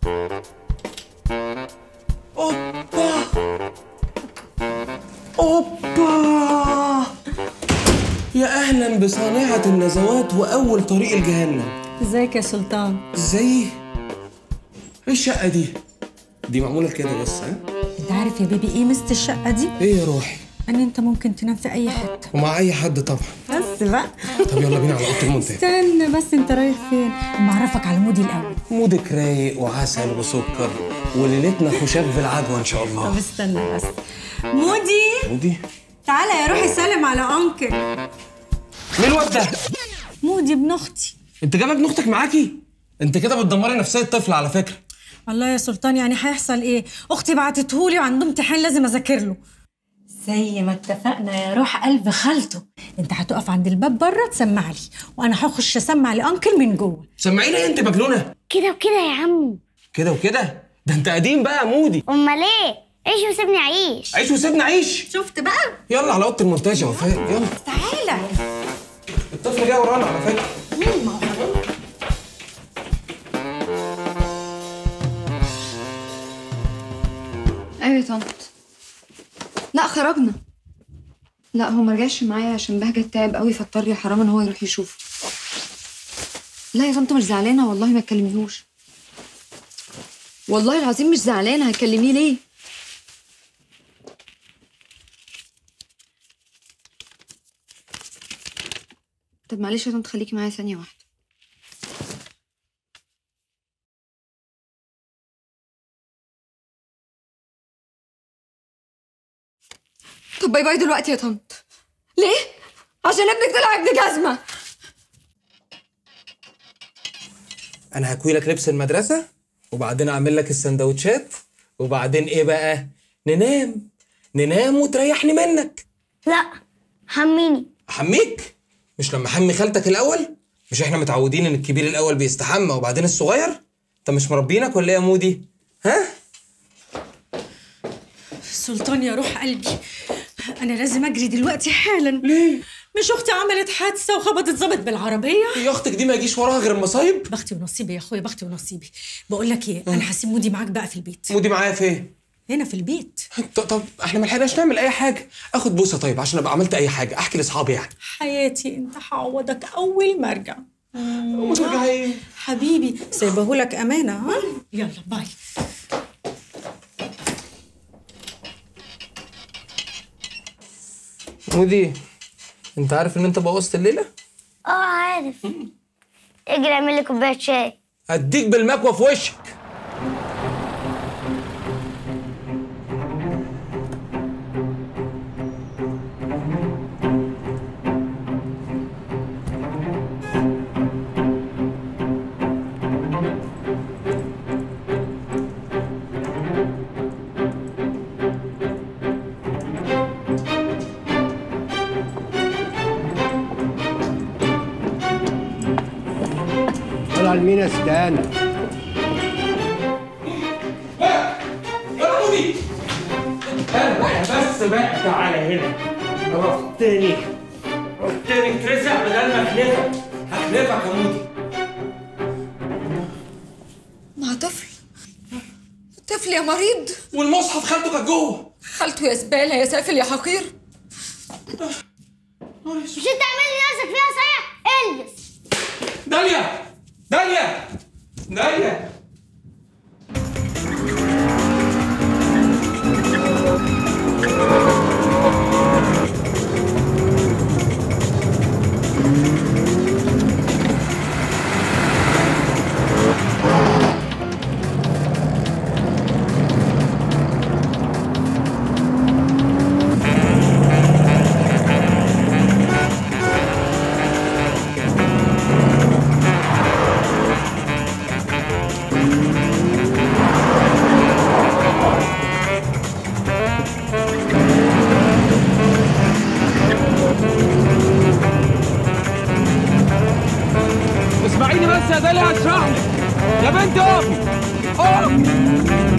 اوبا اوبا يا اهلا بصانعة النزوات واول طريق الجهنم ازيك يا سلطان ازاي ايه الشقة دي دي معمولة كده بس ها انت عارف يا بيبي ايه مست الشقه دي ايه يا روحي ان انت ممكن تنام في اي حته ومع اي حد طبعا بس بقى طب يلا بينا على اوضه المنتهى استنى بس انت رايح فين اما اعرفك على مودي الاول مودك رايق وعسل وسكر وليلتنا خشاف بالعجوه ان شاء طب الله استنى بس مودي مودي تعالى يا روحي سلم على انكل مين الواد ده مودي ابن اختي انت جاب ابن اختك معاكي انت كده بتدمري نفسيه الطفل على فكره والله يا سلطان يعني هيحصل ايه اختي بعتتهولي وعنده امتحان لازم اذاكر له زي ما اتفقنا يا روح قلب خالته انت هتقف عند الباب بره تسمع لي وانا هخش اسمع لانكل من جوه سمعيني ايه انت مجنونه كده وكده يا عمو كده وكده ده انت قديم بقى يا مودي امال ايه عيش وسيبني اعيش عيش وسيبنا عيش شفت بقى يلا على اوضه المونتاج يا وفاء يلا تعالى الطفل جاي ورانا على فكره ما هو حضرتك ايوه يا طنط لا خرجنا لا هو ما رجعش معايا عشان بهجة تعب قوي فاضطر يا حرام ان هو يروح يشوفه لا يا طنط مش زعلانه والله ما تكلميهوش والله العظيم مش زعلانه هتكلميه ليه طب معلش يا طنط خليكي معايا ثانيه واحده طب باي باي دلوقتي يا طنط ليه عشان ابنك طلع ابن جزمه انا هكوي لك لبس المدرسه وبعدين اعمل لك السندوتشات وبعدين ايه بقى ننام ننام وتريحني منك لا حميني احميك مش لما احمي خالتك الاول مش احنا متعودين ان الكبير الاول بيستحمى وبعدين الصغير انت مش مربينك ولا ايه يا مودي ها سلطان يا روح قلبي انا لازم اجري دلوقتي حالا ليه مش اختي عملت حادثه وخبطت ظابط بالعربيه يا اختك دي ما يجيش وراها غير المصايب بختي ونصيبي يا اخويا بختي ونصيبي بقول لك ايه انا هسيب مودي معاك بقى في البيت مودي معايا فين هنا في البيت ط- طب احنا ما لحقناش نعمل اي حاجه اخد بوسه طيب عشان ابقى عملت اي حاجه احكي لاصحابي يعني حياتي انت هعوضك اول ما ارجع وترجع ايه حبيبي سايبهولك امانه ها يلا باي مودي انت عارف ان انت بوظت الليله اه عارف اجري اعمل لي كوبايه شاي اديك بالمكوى في وشك طلع المينا استنى يا مودي بس بقى تعالى هنا رفتني رفتني ترزع بدل ما اخلفك هخلفك يا مودي مع طفل طفل يا مريض والمصحف خالته كانت جوه خالته يا زباله يا سافل يا حقير مش انت عامل لي نفسك فيها صحيح البس داليا داليا داليا اسمعيني بس يا داليا هشرح لك يا بنت اقفي اقفي